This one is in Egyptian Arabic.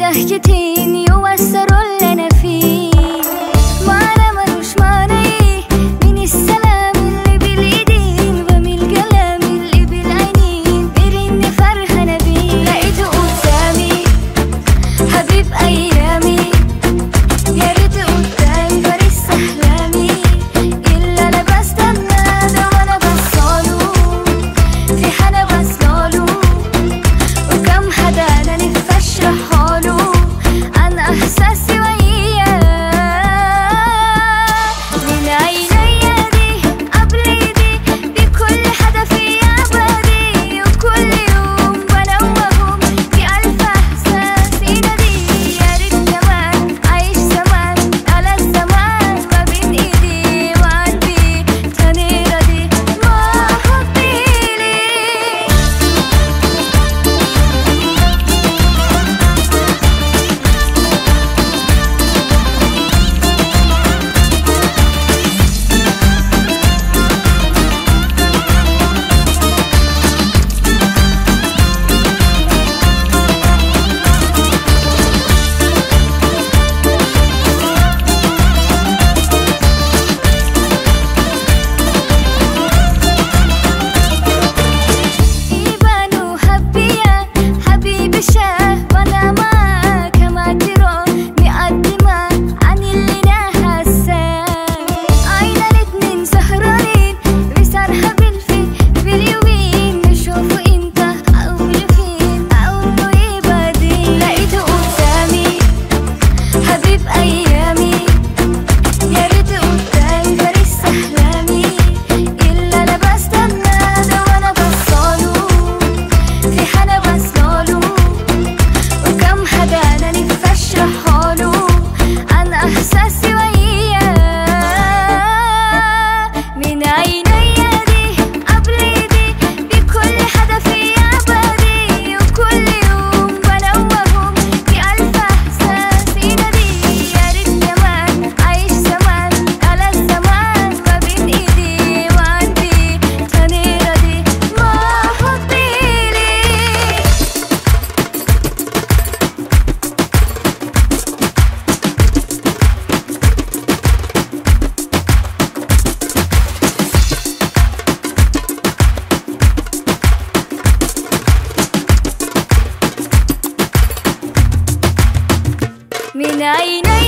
بهجتين يوسروا اللي انا فيه معنى ملوش معنى ايه من السلام اللي بالايدين ومن الكلام اللي بالعينين غير اني فرحانه بيه لقيته قدامي حبيب ايامي يا ريت قدامي فارس احلامي الا انا بستنى ده وانا بصاله في حدا بصاله وكم حدا انا نفسي اشرحاله عن احساسي وياه من عينيا دي قبل دي بكل حدا فيا بدي وكل يوم بنوهم في الف احساس ينادي يا ريت كمان عايش زمان على الزمان ما بين ايدي وقلبي تاني راضي ما حبي ليه إيبانو حبيا حبيبي شاه وانا معاك ما ترى مقدمة عن اللي انا حاساه عينا الاتنين سهرانين بسرحة بالفي في اليومين نشوفه امتى او لفين او ايه بعدين لقيته قدامي حبيب ايامي يا ريت قدامي فارس احلامي الا انا بستنى ده وانا بصاله في حدا بصاله وكم حدا انا نفسي اشرحاله عن احساسي وياه من عينيا دي قبل دي بكل حدا فيا بدي وكل يوم بنوهم في الف احساس ينادي يا ريت كمان عايش زمان على الزمان ما بين ايدي وقلبي تاني راضي ما حبي ليه من عيني